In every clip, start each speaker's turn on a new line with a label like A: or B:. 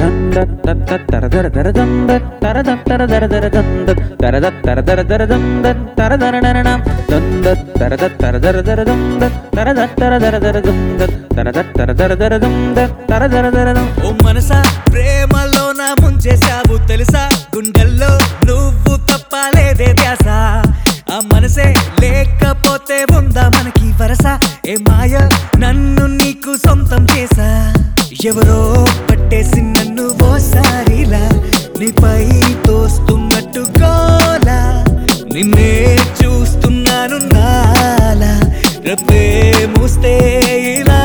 A: ఓ మనసా ప్రేమలో నా ముంచేశావు తెలుసా గుండెల్లో నువ్వు తప్పలేదే ధ్యాస ఆ మనసే లేకపోతే ఉందా మనకి వరస ఏ మాయ నన్ను నీకు సొంతం చేసా ఎవరో పట్టేసి నన్ను ఓసారిలా నీపై తోస్తున్నట్టు గోలా నిన్నే చూస్తున్నాను నాలా రప్పే మూస్తే ఇలా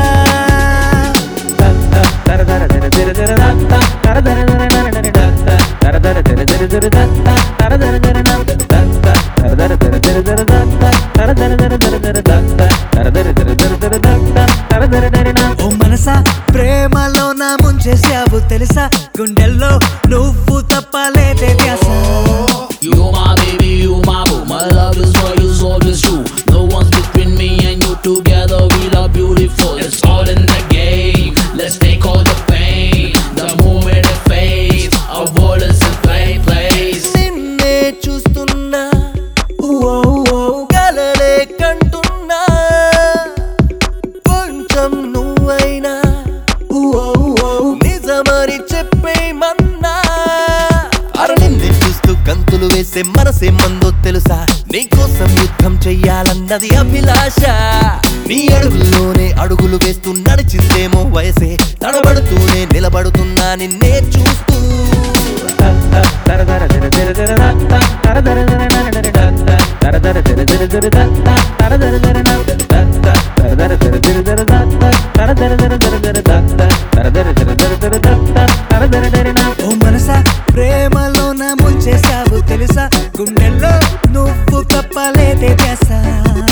A: ఓ మనసా ప్రేమలో నా ముంచేసావు తెలుసా గుండెల్లో నువ్వు తప్పలేదే ధ్యాస
B: You my baby, you my boo. My love is for you, so is true. No one's between me and you. Together we love beautiful. It's all in the game. Let's take all the pain. The moment it fades, our world is in play place.
A: నిన్నే చూస్తున్నా ఓ ఓ కలలే కంటున్నా కొంచెం నువ్వైనా ఓ ఓ నిజమని చెప్పేమన్నా అర నిన్నే చూస్తూ గంతులు వేసే మనసే మందో తెలుసా నీకోసం యుద్ధం చెయ్యాలన్నది అభిలాష నీ అడుగుల్లోనే అడుగులు వేస్తూ నడిచిందేమో వయసే తడబడుతూనే నిలబడుతున్నా నిన్నే చూస్తూ ఓ మనసా ప్రేమలో నా ముంచేసావు తెలుసా గుండెల్లో నువ్వు తప్పలేదే చేసా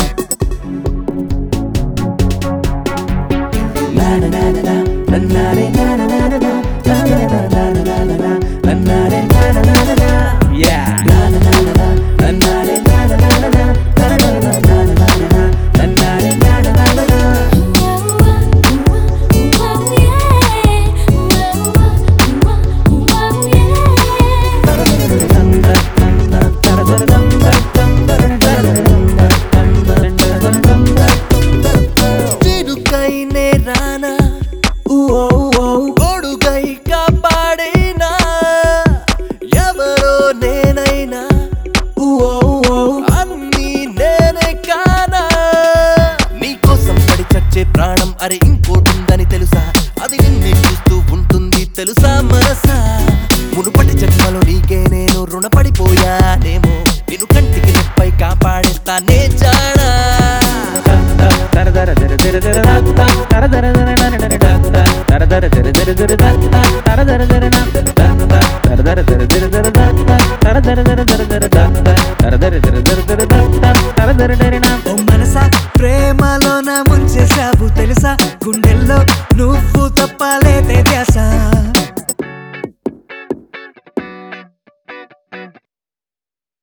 A: చిరుకైనే రానా ఓ ఓ గొడుగై కాపాడేనా ఎవరో నేనైనా ఓ ఓ అన్నీ నేనే కానా నీకోసం పడి చచ్చే ప్రాణం అరే ఇంకోటుందని తెలుసా అది నిన్నే చూస్తూ ఉంటుంది తెలుసా మనసా మునుపటి జన్మలో నీకే నేను రుణపడిపోయానేమో నిన్ను కంటికి నొప్పై కాపాడేస్తానే జానా
C: తర తర తర తర తర తర తర తర తర తర తర తర తర తర తర